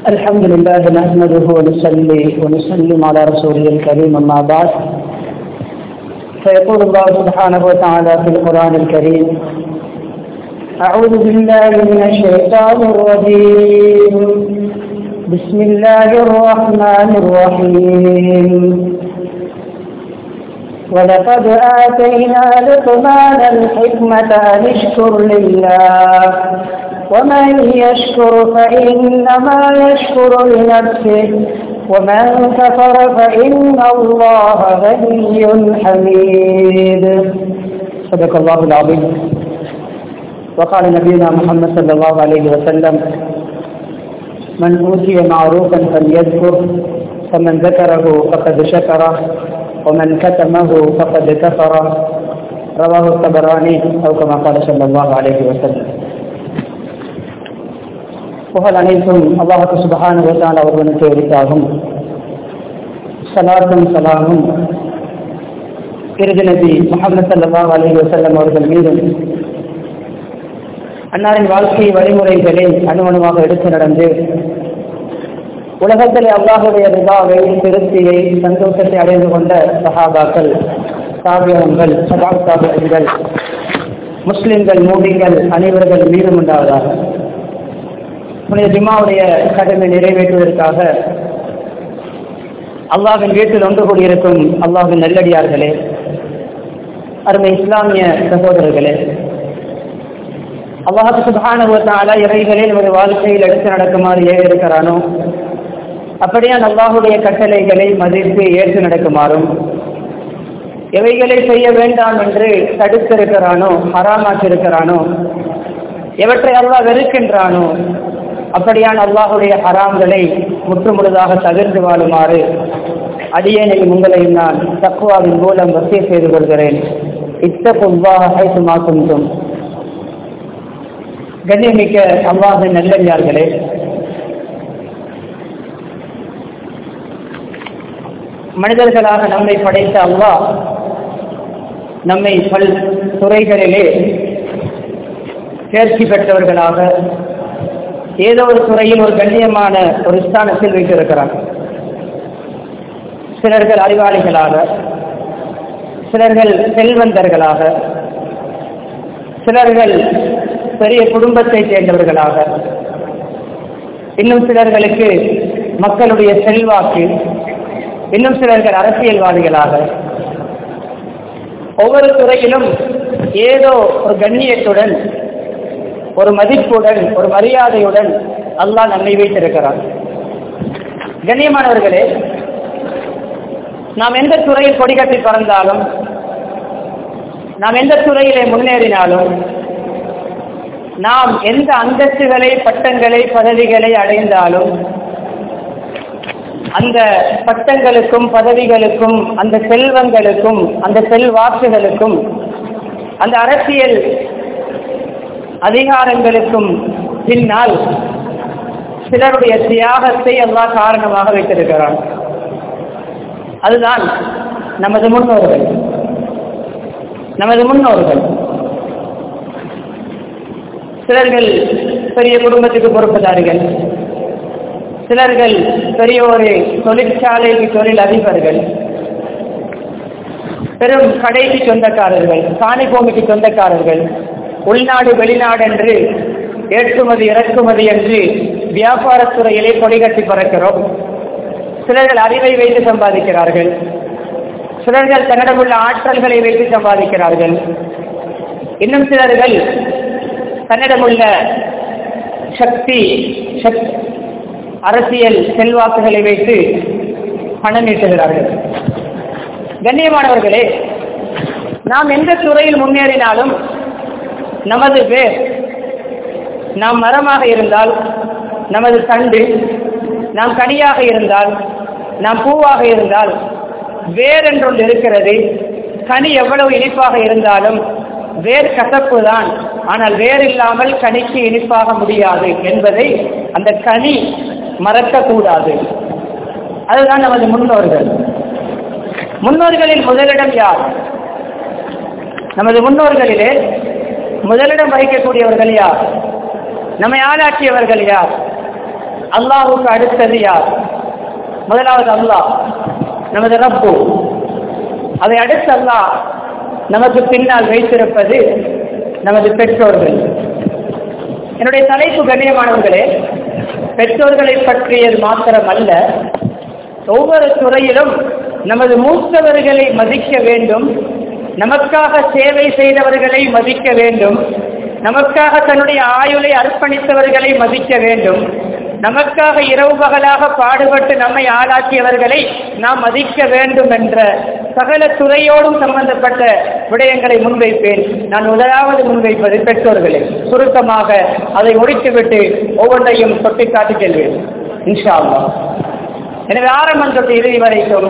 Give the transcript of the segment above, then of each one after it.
الحمد لله نحمده ونصلي ونسلم على رسوله الكريم أما بعد فيقول الله سبحانه وتعالى في القرآن الكريم أعوذ بالله من الشيطان الرجيم بسم الله الرحمن الرحيم ولقد آتينا لقمان الحكمة أن اشكر لله ومن يشكر فإنما يشكر لنفسه ومن كفر فإن الله غني حميد صدق الله العظيم وقال نبينا محمد صلى الله عليه وسلم من أوتي معروفا فليذكر فمن ذكره فقد شكره ومن كتمه فقد كفر رواه الطبراني أو كما قال صلى الله عليه وسلم புகழ் அனைத்தும் அல்லாஹு சுபஹான ஒருவனுக்கு எரித்தாகும் சலாத்தும் சலாமும் இறுதி நபி முகமது சல்லா அலி வசல்லம் அவர்கள் மீதும் அன்னாரின் வாழ்க்கை வழிமுறைகளை அணுவணுவாக எடுத்து நடந்து உலகத்தில் அல்லாஹுடைய ரிபாவை திருப்தியை சந்தோஷத்தை அடைந்து கொண்ட சஹாபாக்கள் சாபியங்கள் சபா சாபியங்கள் முஸ்லிம்கள் மூடிகள் அனைவர்கள் மீதும் உண்டாவதாக புனித ஜிம்மாவுடைய கடமை நிறைவேற்றுவதற்காக அல்லாவின் வீட்டில் ஒன்று கூடியிருக்கும் அல்லாவின் நல்லடியார்களே அருமை இஸ்லாமிய சகோதரர்களே அல்லாஹு சுபானுவத்தால இறைகளே நமது வாழ்க்கையில் எடுத்து நடக்குமாறு ஏக இருக்கிறானோ அப்படியே அல்லாஹுடைய கட்டளைகளை மதித்து ஏற்று நடக்குமாறும் எவைகளை செய்ய வேண்டாம் என்று தடுத்திருக்கிறானோ ஹராமாற்றிருக்கிறானோ எவற்றை அல்லாஹ் வெறுக்கின்றானோ அப்படியான அல்லாஹுடைய ஹராம்களை முற்றுமுழுதாக தவிர்த்து வாழுமாறு அடியேனையும் உங்களையும் நான் தக்குவாவின் மூலம் வசிய செய்து கொள்கிறேன் இத்தகுவாக மாற்றும் கண்ணியமிக்க அல்லாஹின் நல்லறியார்களே மனிதர்களாக நம்மை படைத்த அல்லாஹ் நம்மை பல் துறைகளிலே தேர்ச்சி பெற்றவர்களாக ஏதோ ஒரு துறையில் ஒரு கண்ணியமான ஒரு ஸ்தானத்தில் வைத்திருக்கிறார் சிலர்கள் அறிவாளிகளாக சிலர்கள் செல்வந்தர்களாக சிலர்கள் பெரிய குடும்பத்தை சேர்ந்தவர்களாக இன்னும் சிலர்களுக்கு மக்களுடைய செல்வாக்கு இன்னும் சிலர்கள் அரசியல்வாதிகளாக ஒவ்வொரு துறையிலும் ஏதோ ஒரு கண்ணியத்துடன் ஒரு மதிப்புடன் ஒரு மரியாதையுடன் அல்லாஹ் நம்மை வைத்திருக்கிறார் கண்ணியமானவர்களே நாம் எந்த துறையில் கொடிகட்டி பறந்தாலும் நாம் எந்த துறையிலே முன்னேறினாலும் நாம் எந்த அந்தஸ்துகளை பட்டங்களை பதவிகளை அடைந்தாலும் அந்த பட்டங்களுக்கும் பதவிகளுக்கும் அந்த செல்வங்களுக்கும் அந்த செல்வாக்குகளுக்கும் அந்த அரசியல் அதிகாரங்களுக்கும் பின்னால் சிலருடைய தியாகத்தை எல்லாம் காரணமாக வைத்திருக்கிறான் அதுதான் நமது முன்னோர்கள் நமது முன்னோர்கள் சிலர்கள் பெரிய குடும்பத்துக்கு பொறுப்புதாரிகள் சிலர்கள் பெரிய ஒரு தொழிற்சாலைக்கு தொழில் அதிபர்கள் பெரும் கடைக்கு சொந்தக்காரர்கள் காணி பூமிக்கு சொந்தக்காரர்கள் உள்நாடு வெளிநாடு என்று ஏற்றுமதி இறக்குமதி என்று வியாபாரத்துறையிலே கொடிகட்டி பறக்கிறோம் சிலர்கள் அறிவை வைத்து சம்பாதிக்கிறார்கள் சிலர்கள் தன்னிடமுள்ள ஆற்றல்களை வைத்து சம்பாதிக்கிறார்கள் இன்னும் சிலர்கள் தன்னிடமுள்ள சக்தி அரசியல் செல்வாக்குகளை வைத்து பணம் ஈட்டுகிறார்கள் கண்ணியமானவர்களே நாம் எந்த துறையில் முன்னேறினாலும் நமது பேர் நாம் மரமாக இருந்தால் நமது தண்டு நாம் கனியாக இருந்தால் நாம் பூவாக இருந்தால் வேர் என்றொன்று இருக்கிறது கனி எவ்வளவு இனிப்பாக இருந்தாலும் வேர் கசப்பு தான் ஆனால் வேர் இல்லாமல் கனிக்கு இனிப்பாக முடியாது என்பதை அந்த கனி மறக்கக்கூடாது அதுதான் நமது முன்னோர்கள் முன்னோர்களில் முதலிடம் யார் நமது முன்னோர்களிலே முதலிடம் வகிக்கக்கூடியவர்கள் யார் நம்மை ஆளாக்கியவர்கள் யார் அல்லாஹுக்கு அடுத்தது யார் முதலாவது அல்லாஹ் நமது ரப்பு அதை அடுத்து அல்லாஹ் நமக்கு பின்னால் வைத்திருப்பது நமது பெற்றோர்கள் என்னுடைய தலைப்பு கண்ணியமானவர்களே பெற்றோர்களை பற்றியது மாத்திரம் அல்ல ஒவ்வொரு துறையிலும் நமது மூத்தவர்களை மதிக்க வேண்டும் நமக்காக சேவை செய்தவர்களை மதிக்க வேண்டும் நமக்காக தன்னுடைய ஆயுளை அர்ப்பணித்தவர்களை மதிக்க வேண்டும் நமக்காக இரவு பகலாக பாடுபட்டு நம்மை ஆளாக்கியவர்களை நாம் மதிக்க வேண்டும் என்ற சகல துறையோடும் சம்பந்தப்பட்ட விடயங்களை முன்வைப்பேன் நான் முதலாவது முன்வைப்பது பெற்றோர்களே சுருக்கமாக அதை முடித்துவிட்டு ஒவ்வொன்றையும் தொட்டிக்காட்டி செல்வேன் இன்ஷா அல்லாஹ் எனவே ஆரம்பம் தொட்டு இறுதி வரைக்கும்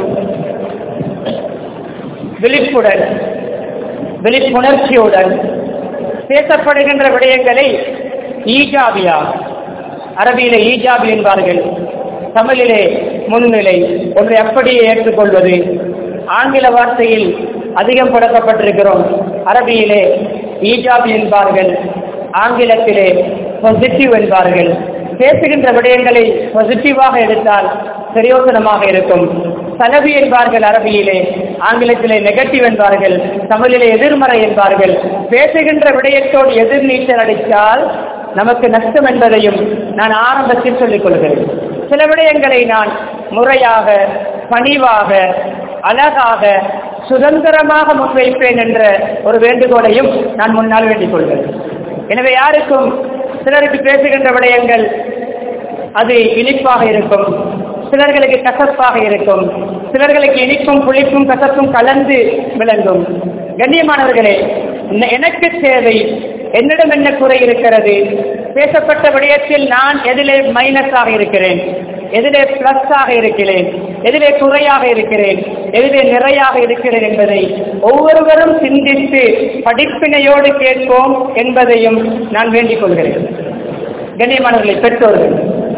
விழிப்புடன் விழிப்புணர்ச்சியுடன் பேசப்படுகின்ற விடயங்களை ஈஜாபியா அரபியிலே ஈஜாபி என்பார்கள் தமிழிலே முன்னிலை ஒன்றை அப்படியே ஏற்றுக்கொள்வது ஆங்கில வார்த்தையில் அதிகம் பழக்கப்பட்டிருக்கிறோம் அரபியிலே ஈஜாபி என்பார்கள் ஆங்கிலத்திலே பாசிட்டிவ் என்பார்கள் பேசுகின்ற விடயங்களை பாசிட்டிவாக எடுத்தால் பிரயோசனமாக இருக்கும் சலபி என்பார்கள் அரபியிலே ஆங்கிலத்திலே நெகட்டிவ் என்பார்கள் தமிழிலே எதிர்மறை என்பார்கள் பேசுகின்ற விடயத்தோடு எதிர்நீச்சல் அடித்தால் நமக்கு நஷ்டம் என்பதையும் நான் ஆரம்பத்தில் சொல்லிக் கொள்கிறேன் சில விடயங்களை நான் முறையாக பணிவாக அழகாக சுதந்திரமாக முன்வைப்பேன் என்ற ஒரு வேண்டுகோளையும் நான் முன்னால் வேண்டிக் கொள்கிறேன் எனவே யாருக்கும் சிலருக்கு பேசுகின்ற விடயங்கள் அது இனிப்பாக இருக்கும் சிலர்களுக்கு கசப்பாக இருக்கும் சிலர்களுக்கு இனிப்பும் புளிப்பும் கசப்பும் கலந்து விளங்கும் கண்ணியமானவர்களே எனக்கு தேவை என்னிடம் என்ன குறை இருக்கிறது பேசப்பட்ட விடயத்தில் நான் எதிலே மைனஸாக இருக்கிறேன் எதிலே பிளஸ் ஆக இருக்கிறேன் எதிலே குறையாக இருக்கிறேன் எதிலே நிறையாக இருக்கிறேன் என்பதை ஒவ்வொருவரும் சிந்தித்து படிப்பினையோடு கேட்போம் என்பதையும் நான் வேண்டிக் கொள்கிறேன் கண்ணியமானவர்களை பெற்றோர்கள்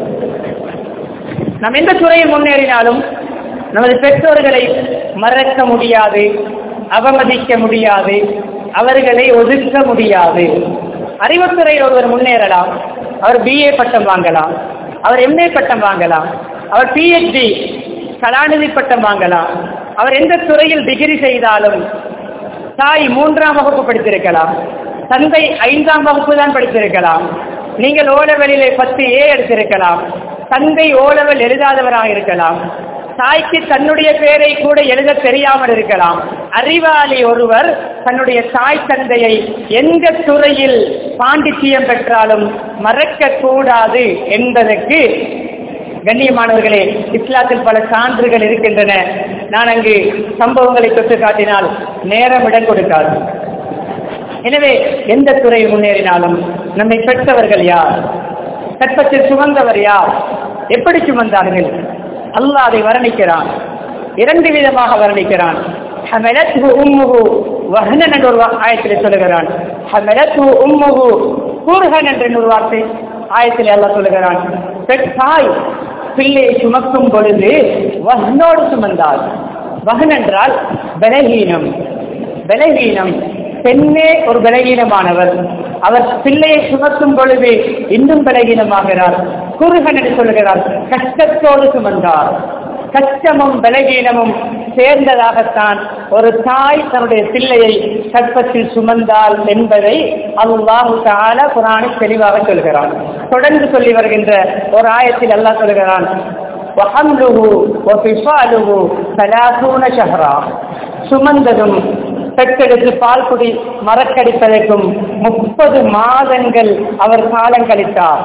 நாம் எந்த துறையில் முன்னேறினாலும் நமது பெற்றோர்களை மறக்க முடியாது அவமதிக்க முடியாது அவர்களை ஒதுக்க முடியாது அறிவுத்துறையில் ஒருவர் முன்னேறலாம் அவர் பிஏ பட்டம் வாங்கலாம் அவர் எம்ஏ பட்டம் வாங்கலாம் அவர் பிஹெச்டி கலாநிதி பட்டம் வாங்கலாம் அவர் எந்த துறையில் டிகிரி செய்தாலும் தாய் மூன்றாம் வகுப்பு படித்திருக்கலாம் தந்தை ஐந்தாம் வகுப்பு தான் படித்திருக்கலாம் நீங்கள் ஓலவெளியிலே பத்து ஏ எடுத்திருக்கலாம் தந்தை ஓலவல் எழுதாதவராக இருக்கலாம் தாய்க்கு தன்னுடைய பேரை கூட எழுத தெரியாமல் இருக்கலாம் அறிவாளி ஒருவர் தன்னுடைய தாய் தந்தையை எந்த துறையில் பாண்டித்தியம் பெற்றாலும் மறக்க கூடாது என்பதற்கு கண்ணியமானவர்களே இஸ்லாத்தில் பல சான்றுகள் இருக்கின்றன நான் அங்கு சம்பவங்களை தொட்டு காட்டினால் நேரம் இடம் கொடுக்காது எனவே எந்த துறையில் முன்னேறினாலும் நம்மை பெற்றவர்கள் யார் கற்பத்தில் சுமந்தவர் யார் எப்படி சுமந்தார்கள் அல்லாஹ் அதை வர்ணிக்கிறான் இரண்டு விதமாக வர்ணிக்கிறான் ஹமலத்ஹு உம்முஹு வஹனன் என்ற ஒரு ஆயத்தில் சொல்லுகிறான் ஹமலத்ஹு உம்முஹு கூர்ஹன் என்ற ஒரு வார்த்தை ஆயத்தில் அல்லாஹ் சொல்லுகிறான் தாய் பிள்ளையை சுமக்கும் பொழுது வஹனோடு சுமந்தாள் வஹன் என்றால் பலகீனம் பலகீனம் பெண்ணே ஒரு பலகீனமானவர் அவர் பிள்ளையை சுமக்கும் பொழுது இன்னும் பலகீனமாகிறார் குருகன் என்று சொல்லுகிறார் கஷ்டத்தோடு சுமந்தார் கஷ்டமும் பலகீனமும் சேர்ந்ததாகத்தான் ஒரு தாய் தன்னுடைய பிள்ளையை கற்பத்தில் சுமந்தாள் என்பதை அல்லாஹு தால குரானை தெளிவாக சொல்கிறான் தொடர்ந்து சொல்லி வருகின்ற ஒரு ஆயத்தில் அல்லாஹ் சொல்கிறான் وحمله وفصاله ثلاثون شهرا சுமந்ததும் பெற்றெடுத்து பால் குடி மறக்கடிப்பதற்கும் முப்பது மாதங்கள் அவர் காலம் கழித்தார்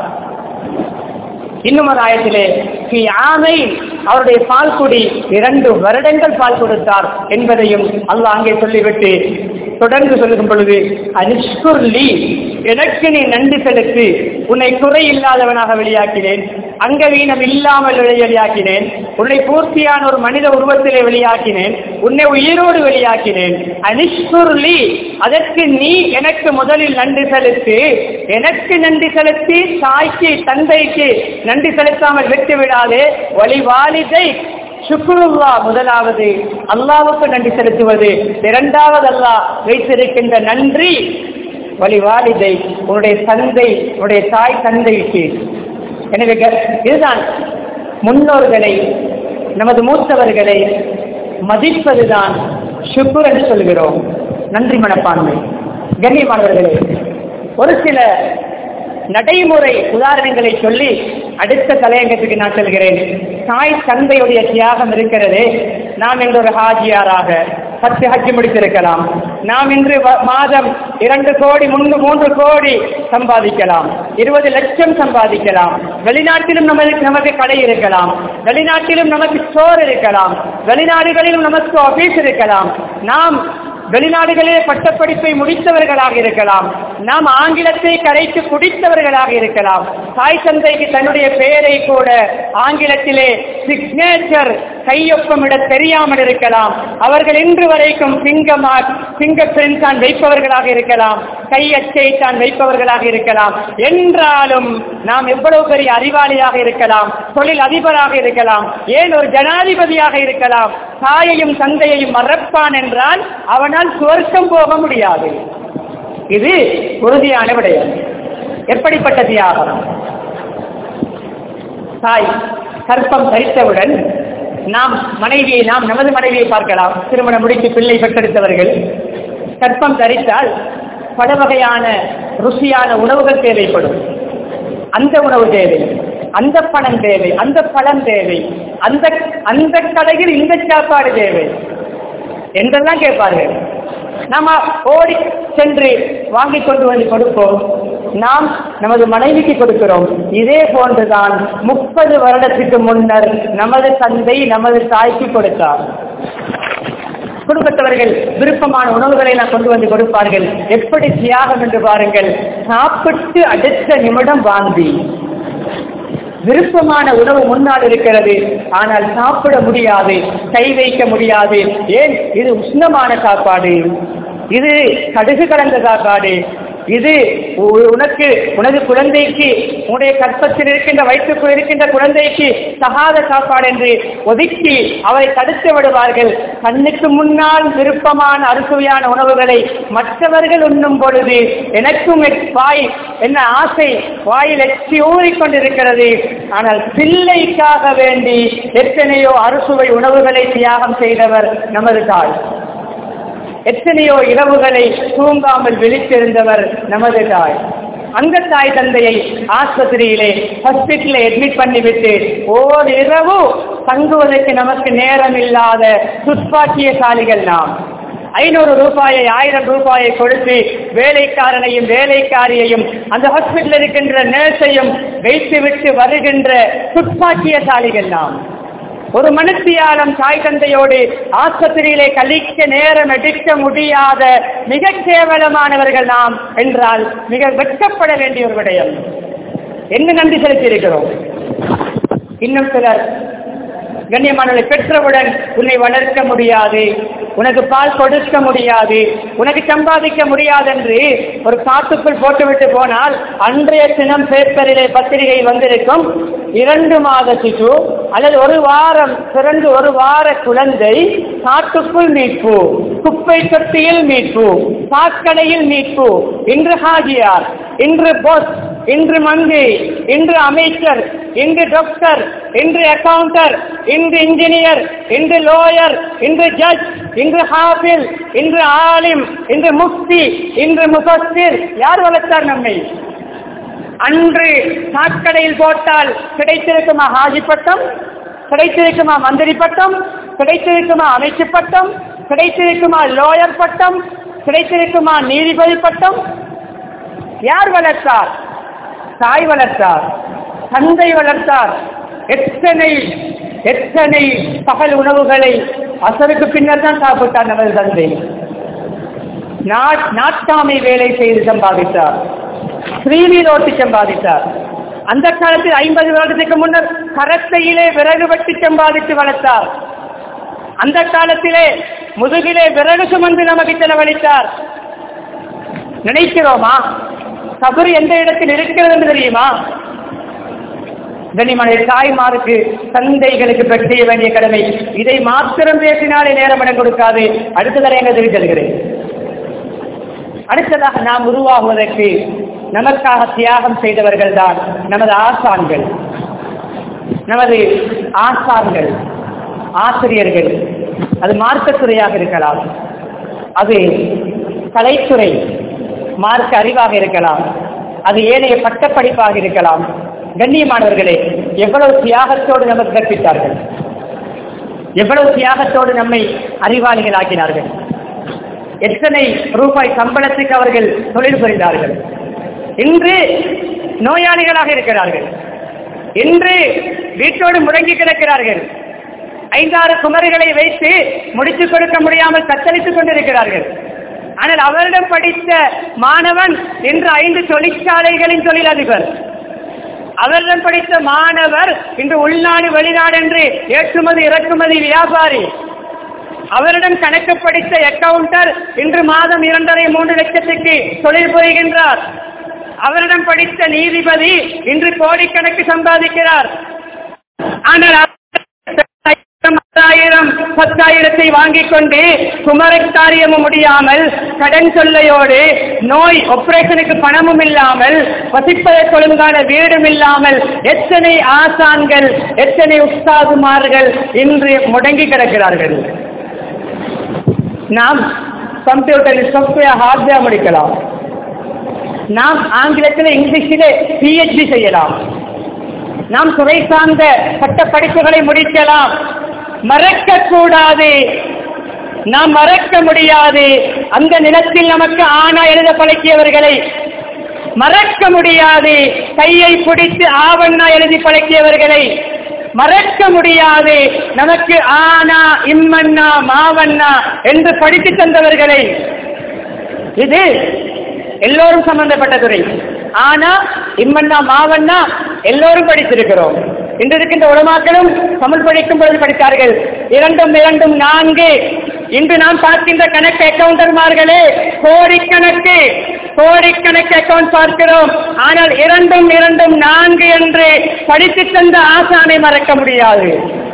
இன்னும் ஒரு ஆயத்திலே ஆமை அவருடைய பால் குடி இரண்டு வருடங்கள் பால் கொடுத்தார் என்பதையும் அல்லாஹ் அங்கே சொல்லிவிட்டு தொடர்ந்து சொல்லும் பொழுது அனிஷ்குர்லி எனக்கு நீ நன்றி செலுத்தி உன்னை குறை இல்லாதவனாக வெளியாக்கினேன் அங்கவீனம் இல்லாமல் வெளியாக்கினேன் உன்னை பூர்த்தியான ஒரு மனித உருவத்திலே வெளியாக்கினேன் உன்னை உயிரோடு வெளியாக்கினேன் அனிஷ்குர்லி அதற்கு நீ எனக்கு முதலில் நன்றி செலுத்தி எனக்கு நன்றி செலுத்தி தாய்க்கு தந்தைக்கு நன்றி செலுத்தாமல் விட்டு விடாதே வழிவாலிதை சுக்குருல்லா முதலாவது அல்லாவுக்கு நன்றி செலுத்துவது இரண்டாவது அல்லாஹ் வைத்திருக்கின்ற நன்றி வழிவாலிதை உன்னுடைய தந்தை உன்னுடைய தாய் தந்தைக்கு எனவே க- இதுதான் முன்னோர்களை நமது மூத்தவர்களை மதிப்பதுதான் சுக்குர் என்று சொல்கிறோம் நன்றி மனப்பான்மை கண்ணியமானவர்களே ஒரு சில நடைமுறை உதாரணங்களை சொல்லி அடுத்த தலையங்கத்துக்கு நான் செல்கிறேன் தாய் தந்தையுடைய தியாகம் இருக்கிறது நாம் இன்று ஒரு ஹாஜியாராக பத்து ஹஜ்ஜி முடித்திருக்கலாம் நாம் இன்று வ- மாதம் இரண்டு கோடி மூன்று மூன்று கோடி சம்பாதிக்கலாம் இருபது லட்சம் சம்பாதிக்கலாம் வெளிநாட்டிலும் நமக்கு நமக்கு கடை இருக்கலாம் வெளிநாட்டிலும் நமக்கு ஸ்டோர் இருக்கலாம் வெளிநாடுகளிலும் நமக்கு ஆபீஸ் இருக்கலாம் நாம் வெளிநாடுகளிலே பட்டப்படிப்பை முடித்தவர்களாக இருக்கலாம் நாம் ஆங்கிலத்தை கரைத்து குடித்தவர்களாக இருக்கலாம் தாய் தந்தைக்கு தன்னுடைய பெயரை கூட ஆங்கிலத்திலே சிக்னேச்சர் கையொப்பமிட தெரியாமல் இருக்கலாம் அவர்கள் இன்று வரைக்கும் சிங்கமா சிங்கர் பிரிண்ட் தான் வைப்பவர்களாக இருக்கலாம் கையச்சை தான் வைப்பவர்களாக இருக்கலாம் என்றாலும் நாம் எவ்வளவு பெரிய அறிவாளியாக இருக்கலாம் தொழில் அதிபராக இருக்கலாம் ஏன் ஒரு ஜனாதிபதியாக இருக்கலாம் தாயையும் தந்தையையும் மறப்பான் என்றால் அவனால் சுவர்க்கம் போக முடியாது இது உறுதியான விடயம் எப்படிப்பட்ட தியாகம் தாய் கற்பம் தரித்தவுடன் நாம் மனைவியை நாம் நமது மனைவியை பார்க்கலாம் திருமணம் முடித்து பிள்ளை பெற்றெடுத்தவர்கள் கற்பம் தரித்தால் பல வகையான ருசியான உணவுகள் தேவைப்படும் அந்த உணவு தேவை அந்த பணம் தேவை அந்த பழம் தேவை அந்த அந்த கடையில் இந்த சாப்பாடு தேவை என்றெல்லாம் கேட்பார்கள் நாம ஓடி சென்று வாங்கி கொண்டு வந்து கொடுப்போம் நாம் நமது மனைவிக்கு கொடுக்கிறோம் இதே போன்றுதான் முப்பது வருடத்துக்கு முன்னர் நமது தந்தை நமது தாய்க்கு கொடுத்தார் குடும்பத்தவர்கள் விருப்பமான உணவுகளை எல்லாம் கொண்டு வந்து கொடுப்பார்கள் எப்படி தியாகம் என்று பாருங்கள் சாப்பிட்டு அடுத்த நிமிடம் வாந்தி விருப்பமான உணவு முன்னால் இருக்கிறது ஆனால் சாப்பிட முடியாது கை வைக்க முடியாது ஏன் இது உஷ்ணமான சாப்பாடு இது கடுகு கலந்த சாப்பாடு இது உ- உனக்கு உனது குழந்தைக்கு உன்னுடைய கற்பத்தில் இருக்கின்ற வயிற்றுக்குள் இருக்கின்ற குழந்தைக்கு சகாத சாப்பாடு என்று ஒதுக்கி அவரை தடுத்து விடுவார்கள் கண்ணுக்கு முன்னால் விருப்பமான அறுசுவையான உணவுகளை மற்றவர்கள் உண்ணும் பொழுது எனக்கும் எக்- வாய் என்ன ஆசை வாயில் எச்சி ஊறிக்கொண்டிருக்கிறது ஆனால் பிள்ளைக்காக வேண்டி எத்தனையோ அறுசுவை உணவுகளை தியாகம் செய்தவர் நமது தாய் எத்தனையோ இரவுகளை தூங்காமல் விழித்திருந்தவர் நமது தாய் அந்த தாய் தந்தையை ஆஸ்பத்திரியிலே ஹாஸ்பிட்டலில் அட்மிட் பண்ணிவிட்டு ஓர் இரவு தங்குவதற்கு நமக்கு நேரம் இல்லாத துப்பாக்கியசாலிகள் நாம் ஐநூறு ரூபாயை ஆயிரம் ரூபாயை கொடுத்து வேலைக்காரனையும் வேலைக்காரியையும் அந்த ஹாஸ்பிட்டல் இருக்கின்ற நர்ஸையும் வைத்துவிட்டு வருகின்ற துப்பாக்கியசாலிகள் நாம் ஒரு மனுஷியாலம் தாய் தந்தையோடு ஆஸ்பத்திரியிலே கழிக்க நேரம் எடுக்க முடியாத மிக கேவலமானவர்கள் நாம் என்றால் மிக வெட்கப்பட வேண்டிய ஒரு விடயம் என்ன நன்றி செலுத்தி இருக்கிறோம் இன்னும் சிலர் கண்ணியமானவர்களை பெற்றவுடன் உன்னை வளர்க்க முடியாது உனக்கு பால் கொடுக்க முடியாது உனக்கு சம்பாதிக்க முடியாது என்று ஒரு காட்டுக்குள் போட்டுவிட்டு போனால் அன்றைய தினம் பேப்பரிலே பத்திரிகை வந்திருக்கும் இரண்டு மாத சிசு அல்லது ஒரு வாரம் பிறந்து ஒரு வார குழந்தை காட்டுக்குள் மீட்பு குப்பை தொட்டியில் மீட்பு சாக்கடையில் மீட்பு இன்று ஹாஜியார் இன்று போஸ் இன்று மந்திரி இன்று அமைச்சர் இன்று டாக்டர் இன்று அக்கவுண்டர் இன்று இன்ஜினியர் இன்று லோயர் இன்று ஜட்ஜ் இன்று ஹாஃபில் இன்று ஆலிம் இன்று முஃப்தி இன்று முஃபஸ்ஸிர் யார் வளர்த்தார் நம்மை அன்று சாக்கடையில் போட்டால் கிடைத்திருக்குமா ஹாஜி பட்டம் கிடைத்திருக்குமா மந்திரி பட்டம் கிடைத்திருக்குமா அமைச்சு பட்டம் கிடைத்திருக்குமா லோயர் பட்டம் கிடைத்திருக்குமா நீதிபதி பட்டம் யார் வளர்த்தார் தாய் வளர்த்தார் தந்தை வளர்த்தார் எத்தனை எத்தனை பகல் உணவுகளை அசருக்கு பின்னர் தான் சாப்பிட்டார் நமது தந்தை நாட்- நாட்டாமை வேலை செய்து சம்பாதித்தார் ஸ்ரீவீல் ஓட்டி சம்பாதித்தார் அந்த காலத்தில் ஐம்பது வருடத்துக்கு முன்னர் கரத்தையிலே விறகு வெட்டி சம்பாதித்து வளர்த்தார் அந்த காலத்திலே முதுகிலே விறகு சுமந்து நமக்கு செலவழித்தார் நினைக்கிறோமா கபர் எந்த இடத்தில் இருக்கிறது என்று தெரியுமா கனிமனை தாய்மாருக்கு தந்தைகளுக்கு பெற்றிய வேண்டிய கடமை இதை மாத்திரம் பேசினாலே நேரம் இடம் கொடுக்காது அடுத்த தடவை எங்க தெரிவித்திருக்கிறேன் அடுத்ததாக நாம் உருவாகுவதற்கு நமக்காக தியாகம் செய்தவர்கள் தான் நமது ஆசான்கள் நமது ஆசான்கள் ஆசிரியர்கள் அது மார்க்கத்துறையாக இருக்கலாம் அது கலைத்துறை மார்க்க அறிவாக இருக்கலாம் அது ஏனைய பட்டப்படிப்பாக இருக்கலாம் கண்ணியமானவர்களே எவ்வளவு தியாகத்தோடு நமக்கு கற்பித்தார்கள் எவ்வளவு தியாகத்தோடு நம்மை அறிவாளிகள் ஆக்கினார்கள் எத்தனை ரூபாய் சம்பளத்துக்கு அவர்கள் தொழில் புரிந்தார்கள் இன்று நோயாளிகளாக இருக்கிறார்கள் இன்று வீட்டோடு முடங்கி கிடக்கிறார்கள் ஐந்தாறு குமரிகளை வைத்து முடித்துக் கொடுக்க முடியாமல் தத்தளித்துக் கொண்டிருக்கிறார்கள் ஆனால் அவரிடம் படித்த மாணவன் இன்று ஐந்து தொழிற்சாலைகளின் தொழிலதிபர் அவரிடம் படித்த மாணவர் இன்று உள்நாடு வெளிநாடு என்று ஏற்றுமதி இறக்குமதி வியாபாரி அவரிடம் கணக்கு படித்த அக்கவுண்டர் இன்று மாதம் இரண்டரை மூன்று லட்சத்துக்கு தொழில் புரிகின்றார் அவரிடம் படித்த நீதிபதி இன்று கோடிக்கணக்கு சம்பாதிக்கிறார் ஆனால் பத்தாயிரம் பத்தாயிரத்தை வாங்கிக் கொண்டு குமரக்காரியமும் முடியாமல் கடன் சொல்லையோடு நோய் ஆபரேஷனுக்கு பணமும் இல்லாமல் வசிப்பதற்கு ஒழுங்கான வீடும் இல்லாமல் எத்தனை ஆசான்கள் எத்தனை உஸ்தாதுமார்கள் இன்று முடங்கி கிடக்கிறார்கள் நாம் கம்ப்யூட்டரில் சாஃப்ட்வேர் ஹார்ட்வேர் முடிக்கலாம் நாம் ஆங்கிலத்தில் இங்கிலீஷிலே பிஹெச்டி செய்யலாம் நாம் துறை சார்ந்த பட்ட படிப்புகளை முடிக்கலாம் மறக்க கூடாது நாம் மறக்க முடியாது அந்த நிலத்தில் நமக்கு ஆனா எழுத பழக்கியவர்களை மறக்க முடியாது கையை பிடித்து ஆவண்ணா எழுதி பழக்கியவர்களை மறக்க முடியாது நமக்கு ஆனா இம்மண்ணா மாவண்ணா என்று படித்து தந்தவர்களை இது எல்லோரும் சம்பந்தப்பட்ட துறை ஆனா இம்மண்ணா மாவண்ணா எல்லோரும் படித்திருக்கிறோம் இன்று இருக்கின்ற உலமாக்களும் தமிழ் படிக்கும் பொழுது படித்தார்கள் இரண்டும் இரண்டும் நான்கு இன்று நாம் பார்க்கின்ற கணக்கு அக்கவுண்டர்மார்களே கோடிக்கணக்கு கோடிக்கணக்கு அக்கவுண்ட் பார்க்கிறோம் ஆனால் இரண்டும் இரண்டும் நான்கு என்று படித்து தந்த ஆசானை மறக்க முடியாது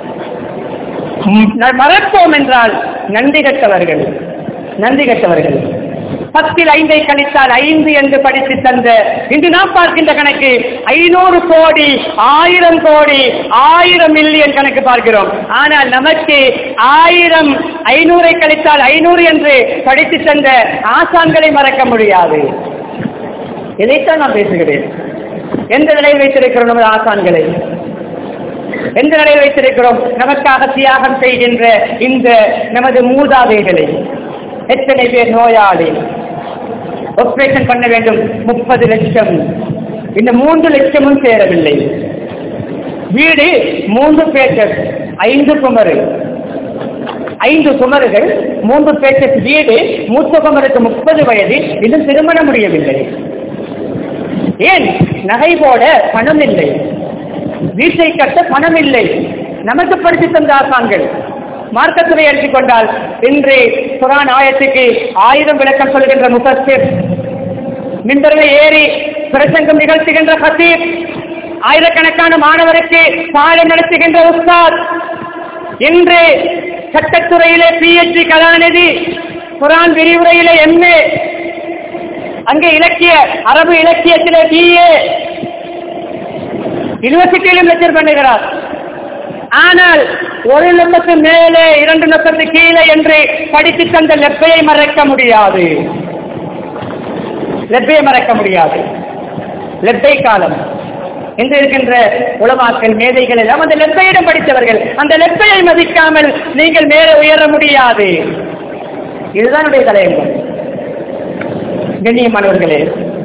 மறப்போம் என்றால் நன்றி கட்டவர்கள் நன்றி கட்டவர்கள் பத்தில் ஐந்தை கழித்தால் ஐந்து என்று படித்து தந்த இன்று நாம் பார்க்கின்ற கணக்கு ஐநூறு கோடி ஆயிரம் கோடி ஆயிரம் மில்லியன் கணக்கு பார்க்கிறோம் ஆனால் நமக்கு ஆயிரம் ஐநூறை கழித்தால் ஐநூறு என்று படித்து தந்த ஆசான்களை மறக்க முடியாது இதைத்தான் நான் பேசுகிறேன் எந்த நிலையில் வைத்திருக்கிறோம் நமது ஆசான்களை எந்த நிலையில் வைத்திருக்கிறோம் நமக்காக தியாகம் செய்கின்ற இந்த நமது மூதாதைகளை எத்தனை பேர் நோயாளி ஆபரேஷன் பண்ண வேண்டும் முப்பது லட்சம் இந்த மூன்று லட்சமும் சேரவில்லை வீடு மூன்று பேச்சர் ஐந்து குமரு ஐந்து குமருகள் மூன்று பேச்சர் வீடு மூத்த குமருக்கு முப்பது வயது இன்னும் திருமணம் முடியவில்லை ஏன் நகை போட பணம் இல்லை வீட்டை கட்ட பணம் இல்லை நமக்கு படித்து தந்த ஆசான்கள் மார்க்கத்துறை எடுத்துக்கொண்டால் இன்று குரான் ஆயத்துக்கு ஆயிரம் விளக்கம் சொல்கின்ற முஃபஸ்ஸிர் மின்பரில் ஏறி பிரசங்கம் நிகழ்த்துகின்ற ஹசீப் ஆயிரக்கணக்கான மாணவருக்கு பாடம் நடத்துகின்ற உஸ்தாத் இன்று சட்டத்துறையிலே பிஎச்டி கலாநிதி குரான் விரிவுரையிலே எம்ஏ அங்கே இலக்கிய அரபு இலக்கியத்திலே பிஏ யூனிவர்சிட்டியிலும் லெக்சர் பண்ணுகிறார் ஆனால் ஒரு லட்சத்து மேலே இரண்டு லட்சத்து கீழே என்று படித்து தந்த லெப்பையை மறக்க முடியாது லெப்பையை மறக்க முடியாது லெப்பை காலம் என்று இருக்கின்ற உலமாக்கள் மேதைகள் எல்லாம் அந்த லெப்பையிடம் படித்தவர்கள் அந்த லெப்பையை மதிக்காமல் நீங்கள் மேலே உயர முடியாது இதுதான் உடைய தலையங்கம் கண்ணியமானவர்களே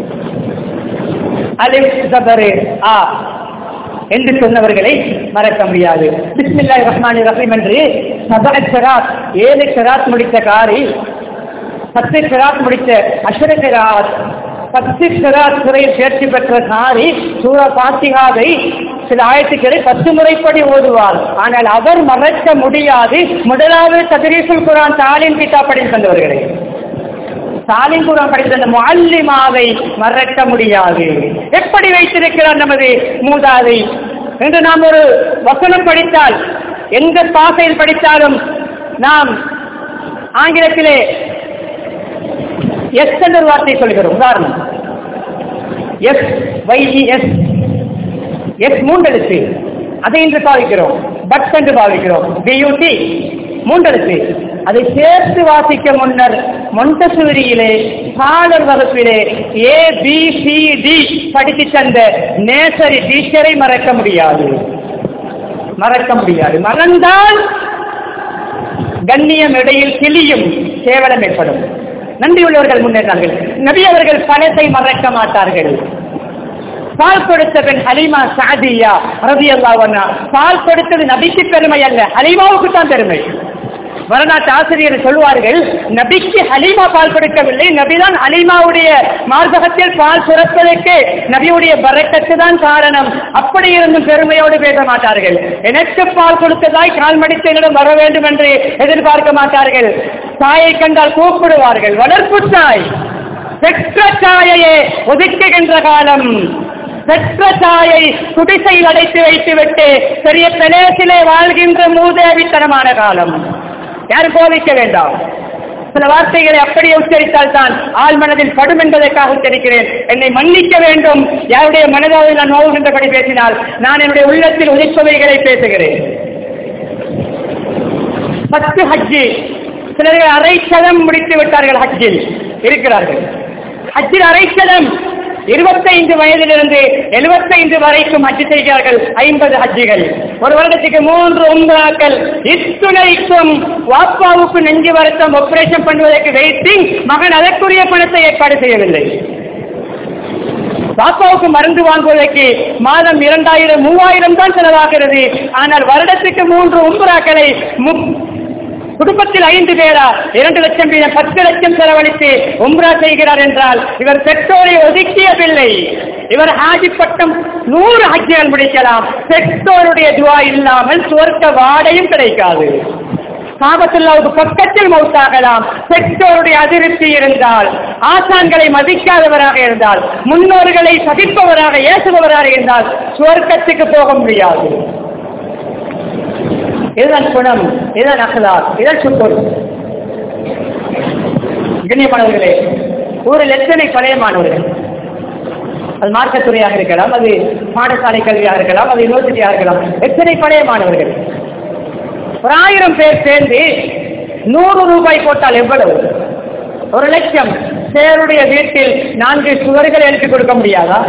அலிப் சபரு ஆ என்று சொன்னவர்களை மறக்க முடியாது பிஸ்மில்லாஹ் ரஹ்மான் ரஹீம் என்று சபா ஷராத் ஏழு ஷராத் முடித்த காரி பத்து ஷராத் முடித்த அஷர ஷராத் பத்து ஷராத் துறையில் தேர்ச்சி பெற்ற காரி சூரா பாத்திகாவை சில ஆயத்துக்களை பத்து முறைப்படி ஓதுவார் ஆனால் அவர் மறக்க முடியாது முதலாவது ததிரீசுல் குரான் தாலின் கிட்டா படித்து தந்தவர்களை சாலிம் குரான் படித்த அந்த முல்லிமாவை மறக்க முடியாது எப்படி வைத்திருக்கிறார் நமது மூதாதை என்று நாம் ஒரு வசனம் படித்தால் எந்த பாசையில் படித்தாலும் நாம் ஆங்கிலத்திலே எஸ் என்ற ஒரு வார்த்தை சொல்கிறோம் உதாரணம் எஸ் ஒய்இஎஸ் எஸ் மூன்றெழுத்து அதை இன்று பாவிக்கிறோம் பட் என்று பாவிக்கிறோம் பியூடி மூன்றெழுத்து அதை சேர்த்து வாசிக்க முன்னர் மொண்டசூரியிலே பாடல் வகுப்பிலே ஏ பி சி டி படித்து தந்த நேசரி டீச்சரை மறக்க முடியாது மறக்க முடியாது மறந்தால் கண்ணியம் இடையில் கிளியும் கேவலம் ஏற்படும் நன்றியுள்ளவர்கள் முன்னேறார்கள் நபி அவர்கள் பணத்தை மறக்க மாட்டார்கள் பால் கொடுத்த பெண் ஹலீமா சாதியா ரவி அல்லாவண்ணா பால் கொடுத்தது நபிக்கு பெருமை அல்ல ஹலீமாவுக்கு தான் பெருமை வரலாற்று ஆசிரியர் சொல்வார்கள் நபிக்கு ஹலீமா பால் கொடுக்கவில்லை நபிதான் ஹலீமாவுடைய மார்பகத்தில் பால் சுரப்பதற்கு நபியுடைய பறக்கத்து தான் காரணம் அப்படி இருந்தும் பெருமையோடு பேச மாட்டார்கள் எனக்கு பால் கொடுத்ததாய் கால் மடித்து என்னிடம் வர வேண்டும் என்று எதிர்பார்க்க மாட்டார்கள் தாயை கண்டால் கூப்பிடுவார்கள் வளர்ப்பு தாய் பெற்ற தாயையே ஒதுக்குகின்ற காலம் பெற்ற தாயை குடிசையில் அடைத்து வைத்துவிட்டு பெரிய பிரதேசிலே வாழ்கின்ற மூதேவித்தனமான காலம் யாரும் கோபிக்க வேண்டாம் சில வார்த்தைகளை அப்படியே உச்சரித்தால் தான் ஆள் மனதில் படும் என்பதற்காக உச்சரிக்கிறேன் என்னை மன்னிக்க வேண்டும் யாருடைய மனதாவது நான் நோவுகின்றபடி பேசினால் நான் என்னுடைய உள்ளத்தில் உதிப்பவைகளை பேசுகிறேன் பத்து ஹஜ்ஜி சிலர்கள் அரை சதம் முடித்து விட்டார்கள் ஹஜ்ஜில் இருக்கிறார்கள் ஹஜ்ஜில் அரை சதம் இருபத்தைந்து வயதிலிருந்து எழுபத்தைந்து வரைக்கும் ஹஜ் செய்கிறார்கள் ஐம்பது ஹஜ்ஜிகள் ஒரு வருடத்துக்கு மூன்று உம்ராக்கள் இத்துணைக்கும் வாப்பாவுக்கு நெஞ்சு வருத்தம் ஆபரேஷன் பண்ணுவதற்கு வெயிட்டிங் மகன் அதற்குரிய பணத்தை ஏற்பாடு செய்யவில்லை பாப்பாவுக்கு மருந்து வாங்குவதற்கு மாதம் இரண்டாயிரம் மூவாயிரம் தான் செலவாகிறது ஆனால் வருடத்துக்கு மூன்று உம்புராக்களை குடும்பத்தில் ஐந்து பேரா இரண்டு லட்சம் வீதம் பத்து லட்சம் செலவழித்து உம்ரா செய்கிறார் என்றால் இவர் பெற்றோரை ஒதுக்கிய பிள்ளை இவர் ஹாஜி பட்டம் நூறு ஹஜ்ஜிகள் முடிக்கலாம் பெற்றோருடைய துவா இல்லாமல் சுவர்க்க வாடையும் கிடைக்காது காபத்துல்லாவுக்கு பக்கத்தில் மௌத்தாகலாம் பெற்றோருடைய அதிருப்தி இருந்தால் ஆசான்களை மதிக்காதவராக இருந்தால் முன்னோர்களை சதிப்பவராக ஏசுபவராக இருந்தால் சுவர்க்கத்துக்கு போக முடியாது இதுதான் குணம் இதுதான் அகலார் இதன் சுத்தம் கண்ணியமானவர்களே ஊரில் எத்தனை பழைய மாணவர்கள் அது மார்க்கத்துறையாக இருக்கலாம் அது பாடசாலை கல்வியாக இருக்கலாம் அது யூனிவர்சிட்டியாக இருக்கலாம் எத்தனை பழைய மாணவர்கள் ஒரு ஆயிரம் பேர் சேர்ந்து நூறு ரூபாய் போட்டால் எவ்வளவு ஒரு லட்சம் பேருடைய வீட்டில் நான்கு சுவர்கள் எழுப்பி கொடுக்க முடியாதா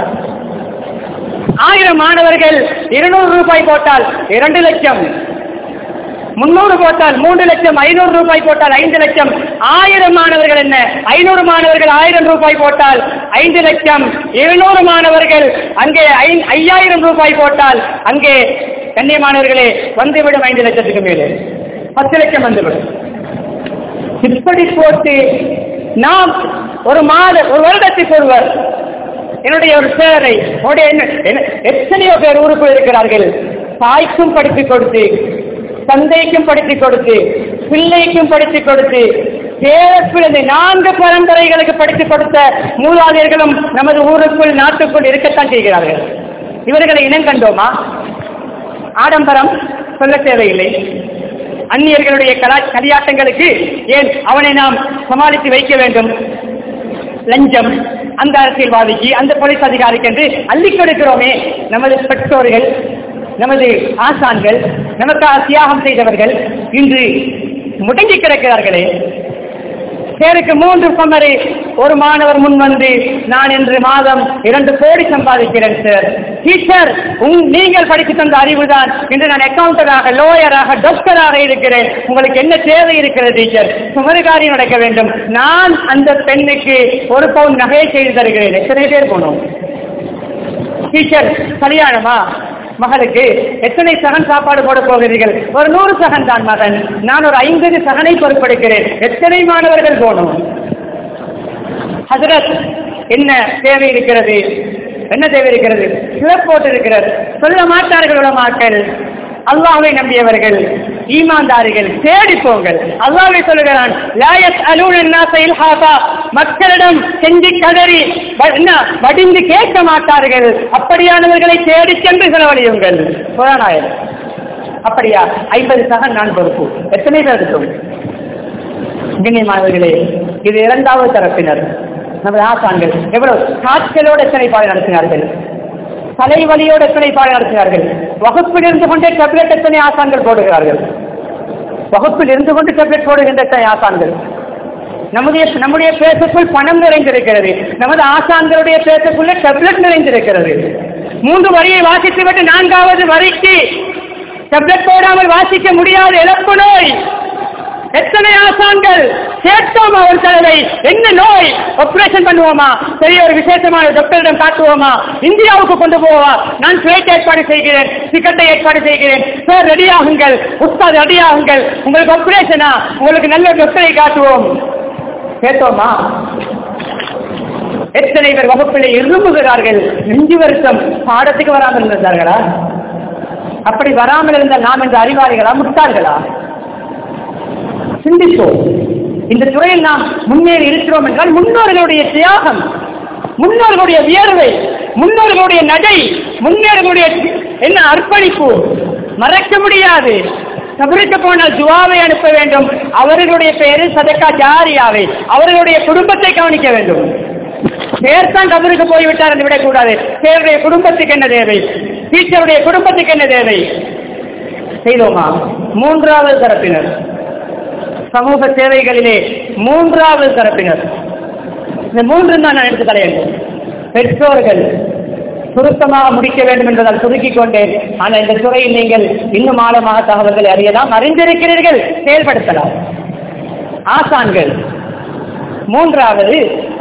ஆயிரம் மாணவர்கள் இருநூறு ரூபாய் போட்டால் இரண்டு லட்சம் முன்னூறு போட்டால் மூன்று லட்சம் ஐநூறு ரூபாய் போட்டால் ஐந்து லட்சம் ஆயிரம் மாணவர்கள் என்ன ஐநூறு மாணவர்கள் ஆயிரம் ரூபாய் போட்டால் ஐந்து லட்சம் இருநூறு மாணவர்கள் அங்கே ஐயாயிரம் ரூபாய் போட்டால் அங்கே கண்ணியமானவர்களே வந்துவிடும் ஐந்து லட்சத்துக்கு மேலே பத்து லட்சம் வந்துவிடும் இப்படி போட்டு நாம் ஒரு மாத ஒரு வருடத்துக்கு ஒருவர் என்னுடைய ஒரு சேரை எத்தனையோ பேர் ஊருக்குள் இருக்கிறார்கள் தாய்க்கும் படித்துக் கொடுத்து தந்தைக்கும் படித்துக் கொடுத்து பிள்ளைக்கும் படித்துக் கொடுத்து பேரப்பிழந்து நான்கு பரம்பரைகளுக்கு படித்துக் கொடுத்த மூலாதையர்களும் நமது ஊருக்குள் நாட்டுக்குள் இருக்கத்தான் செய்கிறார்கள் இவர்களை இனம் கண்டோமா ஆடம்பரம் சொல்ல தேவையில்லை அந்நியர்களுடைய கலா கலியாட்டங்களுக்கு ஏன் அவனை நாம் சமாளித்து வைக்க வேண்டும் லஞ்சம் அந்த அரசியல்வாதிக்கு அந்த போலீஸ் அதிகாரிக்கு என்று அள்ளிக் கொடுக்கிறோமே நமது பெற்றோர்கள் நமது ஆசான்கள் நமக்காக தியாகம் செய்தவர்கள் இன்று முடங்கி கிடக்கிறார்களே பேருக்கு மூன்று குமரி ஒரு மாணவர் முன் வந்து நான் இன்று மாதம் இரண்டு கோடி சம்பாதிக்கிறேன் சார் டீச்சர் உங் நீங்கள் படித்து தந்த அறிவுதான் இன்று நான் அக்கௌண்டராக லோயராக டாக்டராக இருக்கிறேன் உங்களுக்கு என்ன தேவை இருக்கிறது டீச்சர் சுமருகாரி நடக்க வேண்டும் நான் அந்த பெண்ணுக்கு ஒரு பவுன் நகையை செய்து தருகிறேன் எத்தனை பேர் போனோம் டீச்சர் கல்யாணமா மகளுக்கு எத்தனை சகன் சாப்பாடு போட போகிறீர்கள் ஒரு நூறு சகன் தான் மகன் நான் ஒரு ஐம்பது சகனை பொறுப்பெடுக்கிறேன் எத்தனை மாணவர்கள் போகணும் ஹசரத் என்ன தேவை இருக்கிறது என்ன தேவை இருக்கிறது சிவப்போட்டு இருக்கிறது சொல்ல மாட்டார்கள் உலமாக்கள் அல்லாவை நம்பியவர்கள் ஈமான்தாரிகள் தேடி போங்கள் அல்லாவை சொல்லுகிறான் லாயத் அலூன் மக்களிடம் செஞ்சு கதறி என்ன வடிந்து கேட்க மாட்டார்கள் அப்படியானவர்களை தேடி சென்று செலவழியுங்கள் புறநாயர் அப்படியா ஐம்பது சக நான் பொறுப்பு எத்தனை பேர் இருக்கும் கண்ணியமானவர்களே இது இரண்டாவது தரப்பினர் நமது ஆசான்கள் எவ்வளவு காய்ச்சலோடு எத்தனை பாடம் நடத்தினார்கள் தலைவலியோடு எத்தனை பாடம் நடத்தினார்கள் வகுப்பில் இருந்து கொண்டே டேப்லெட் எத்தனை ஆசான்கள் போடுகிறார்கள் வகுப்பில் இருந்து கொண்டு டேப்லெட் போடுகின்ற எத்தனை ஆசான்கள் நம்முடைய நம்முடைய பேசுக்குள் பணம் நிறைந்திருக்கிறது நமது ஆசான்களுடைய பேசுக்குள்ள டெப்லெட் நிறைந்திருக்கிறது மூன்று வரியை வாசித்து விட்டு நான்காவது வரிக்கு டெப்லெட் போடாமல் வாசிக்க முடியாத இழப்பு நோய் எத்தனை ஆசான்கள் கேட்டோமா ஒரு தடவை என்ன நோய் ஆபரேஷன் பண்ணுவோமா பெரிய ஒரு விசேஷமான டாக்டரிடம் காட்டுவோமா இந்தியாவுக்கு கொண்டு போவா நான் பிளைட் ஏற்பாடு செய்கிறேன் டிக்கெட்டை ஏற்பாடு செய்கிறேன் சார் ரெடி ஆகுங்கள் உஸ்தாத் ரெடி ஆகுங்கள் உங்களுக்கு ஆபரேஷனா உங்களுக்கு நல்ல டாக்டரை காட்டுவோம் கேட்டோமா எத்தனை பேர் வகுப்பிலே இரும்புகிறார்கள் நெஞ்சு வருஷம் பாடத்துக்கு வராமல் இருந்தார்களா அப்படி வராமல் இருந்த நாம் இந்த அறிவாளிகளா முட்டாள்களா சிந்திப்போம் இந்த துறையில் நாம் முன்னேறி இருக்கிறோம் என்றால் முன்னோர்களுடைய தியாகம் முன்னோர்களுடைய வியர்வை முன்னோர்களுடைய நடை முன்னோர்களுடைய என்ன அர்ப்பணிப்பு மறக்க முடியாது கபருக்கு போனால் துவாவை அனுப்ப வேண்டும் அவர்களுடைய பெயரில் சதக்கா ஜாரியாவை அவர்களுடைய குடும்பத்தை கவனிக்க வேண்டும் பேர் தான் கபருக்கு போய்விட்டார் என்று விடக்கூடாது பேருடைய குடும்பத்துக்கு என்ன தேவை டீச்சருடைய குடும்பத்துக்கு என்ன தேவை செய்தோமா மூன்றாவது தரப்பினர் சமூக சேவைகளிலே மூன்றாவது தரப்பினர் இந்த மூன்று தான் நான் எடுத்து தர வேண்டும் பெற்றோர்கள் சுருக்கமாக முடிக்க வேண்டும் என்பதால் சுருக்கிக் கொண்டேன் ஆனால் இந்த துறையில் நீங்கள் இன்னும் ஆழமாக தகவல்களை அறியலாம் அறிந்திருக்கிறீர்கள் செயல்படுத்தலாம் ஆசான்கள் மூன்றாவது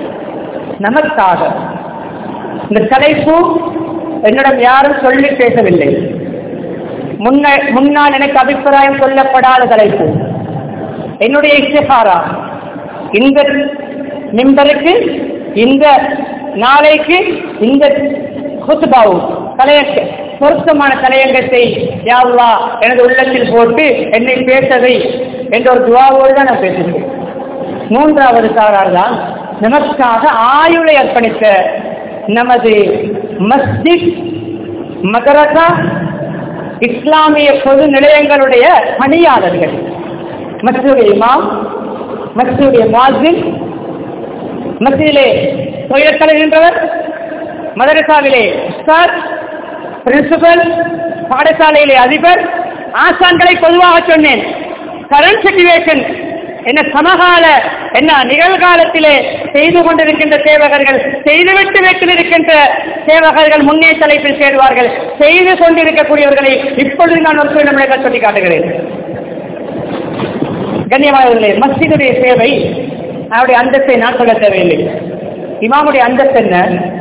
நமக்காக இந்த தலைப்பு என்னிடம் யாரும் சொல்லி பேசவில்லை முன்ன முன்னால் எனக்கு அபிப்பிராயம் சொல்லப்படாத தலைப்பு என்னுடைய இஷ்டகாரா இந்த மிம்பருக்கு இந்த நாளைக்கு இந்த குத்துபாவும் தலையங்க பொருத்தமான தலையங்கத்தை யாவா எனது உள்ளத்தில் போட்டு என்னை பேசவை என்ற ஒரு துவாவோடு தான் நான் பேசுகிறேன் மூன்றாவது சாரார் தான் நமக்காக ஆயுளை அர்ப்பணித்த நமது மஸ்ஜித் மதரசா இஸ்லாமிய பொது நிலையங்களுடைய பணியாளர்கள் மசூடைய இமாம் மசூடைய மாசின் மசூதிலே தொழில் கலைகின்றவர் மதரசாவிலே சார் பிரின்சிபல் பாடசாலையிலே அதிபர் ஆசான்களை பொதுவாக சொன்னேன் கரண்ட் சிச்சுவேஷன் என்ன சமகால என்ன நிகழ்காலத்திலே செய்து கொண்டிருக்கின்ற சேவகர்கள் செய்துவிட்டு வீட்டில் இருக்கின்ற சேவகர்கள் முன்னே தலைப்பில் சேருவார்கள் செய்து கொண்டிருக்கக்கூடியவர்களை இப்பொழுது நான் ஒரு நிமிடங்களை சொல்லி காட்டுகிறேன் கண்ணியமானவர்களே மஸ்ஜிதுடைய சேவை அவருடைய அந்தஸ்தை நான் சொல்ல தேவையில்லை இமாமுடைய அந்தஸ்து என்ன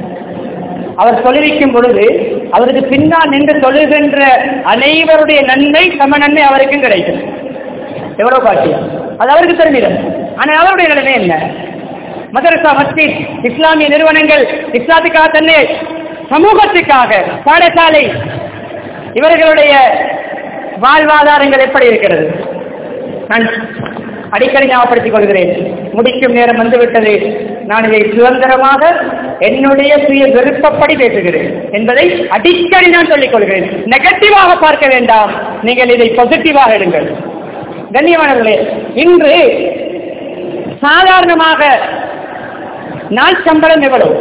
அவர் தொழுவிக்கும் பொழுது அவருக்கு பின்னால் நின்று தொழுகின்ற அனைவருடைய நன்மை சம நன்மை அவருக்கும் கிடைக்கும் எவ்வளவு பாக்கியம் அது அவருக்கு தெரிஞ்சிடும் ஆனால் அவருடைய நிலைமை என்ன மதரசா மஸ்ஜித் இஸ்லாமிய நிறுவனங்கள் இஸ்லாத்துக்காக தன்னை சமூகத்துக்காக பாடசாலை இவர்களுடைய வாழ்வாதாரங்கள் எப்படி இருக்கிறது நான் அடிக்கடி ஞாபகப்படுத்திக் கொள்கிறேன் முடிக்கும் நேரம் வந்துவிட்டது நான் இதை சுதந்திரமாக என்னுடைய சுய விருப்பப்படி பேசுகிறேன் என்பதை அடிக்கடி நான் சொல்லிக் கொள்கிறேன் நெகட்டிவாக பார்க்க வேண்டாம் நீங்கள் இதை பாசிட்டிவாக எடுங்கள் கண்ணியமானவர்களே இன்று சாதாரணமாக நாள் சம்பளம் எவ்வளவு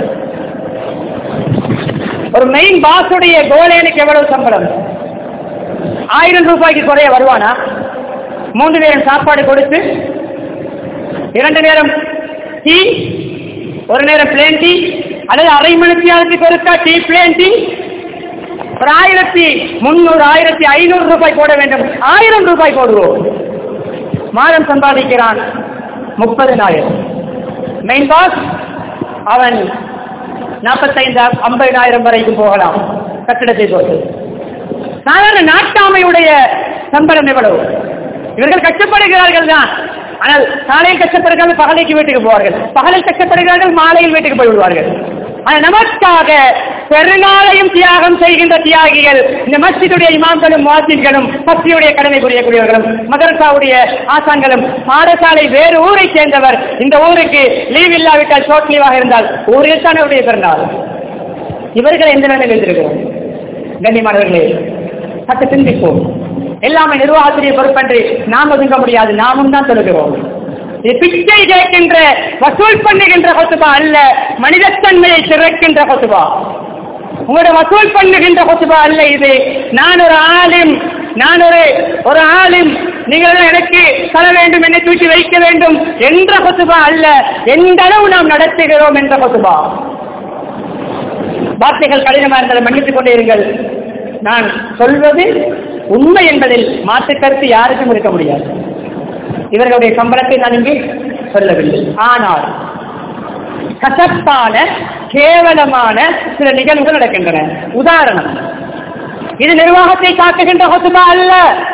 ஒரு மெயின் பாஸுடைய கோலேனுக்கு எவ்வளவு சம்பளம் ஆயிரம் ரூபாய்க்கு குறைய வருவானா மூன்று நேரம் சாப்பாடு கொடுத்து இரண்டு நேரம் டீ ஒரு நேரம் பிளேன் டீ அல்லது அரை மணி நேரத்துக்கு ஒருக்கா டீ பிளேன் டீ ஒரு ஆயிரத்தி முன்னூறு ஆயிரத்தி ஐநூறு ரூபாய் போட வேண்டும் ஆயிரம் ரூபாய் போடுவோம் மாதம் சம்பாதிக்கிறான் முப்பதினாயிரம் மெயின் பாஸ் அவன் நாற்பத்தைந்து ஐம்பதினாயிரம் வரைக்கும் போகலாம் கட்டிடத்தை போட்டு சாதாரண நாட்டாமையுடைய சம்பளம் எவ்வளவு இவர்கள் கஷ்டப்படுகிறார்கள் தான் ஆனால் காலையில் கஷ்டப்படுகிறார்கள் பகலைக்கு வீட்டுக்கு போவார்கள் பகலில் கஷ்டப்படுகிறார்கள் மாலையில் வீட்டுக்கு போய் விடுவார்கள் ஆனால் நமக்காக பெருநாளையும் தியாகம் செய்கின்ற தியாகிகள் இந்த மஸ்ஜிதுடைய இமாம்களும் வாசிகளும் பக்தியுடைய கடமை புரியக்கூடியவர்களும் மதரசாவுடைய ஆசான்களும் பாடசாலை வேறு ஊரை சேர்ந்தவர் இந்த ஊருக்கு லீவ் இல்லாவிட்டால் ஷோர்ட் லீவாக இருந்தால் ஊரில் தான் அவருடைய பிறந்தார் இவர்கள் எந்த நிலையில் இருந்திருக்கிறோம் கண்ணியமானவர்களே சற்று சிந்திப்போம் எல்லாமே நிர்வாகத்திலே பொறுப்பன்று நாம் ஒதுங்க முடியாது நாமும் தான் தொழுகிறோம் இது பிச்சை கேட்கின்ற வசூல் பண்ணுகின்ற கொத்துபா அல்ல மனிதத்தன்மையை திறக்கின்ற கொத்துபா உங்களோட வசூல் பண்ணுகின்ற கொத்துபா அல்ல இது நான் ஒரு ஆளும் நான் ஒரு ஒரு ஆளும் நீங்கள் எனக்கு தர வேண்டும் என்னை தூக்கி வைக்க வேண்டும் என்ற கொத்துபா அல்ல எந்த அளவு நாம் நடத்துகிறோம் என்ற கொத்துபா வார்த்தைகள் கடினமாக இருந்தாலும் மன்னித்துக் கொண்டே இருங்கள் நான் சொல்வது உண்மை என்பதில் மாற்று கருத்து யாருக்கும் இருக்க முடியாது இவர்களுடைய சம்பளத்தை நான் இங்கே சொல்லவில்லை ஆனால் கசப்பான கேவலமான சில நிகழ்வுகள் நடக்கின்றன உதாரணம் இது நிர்வாகத்தை காக்குகின்ற ஹொசுபா அல்ல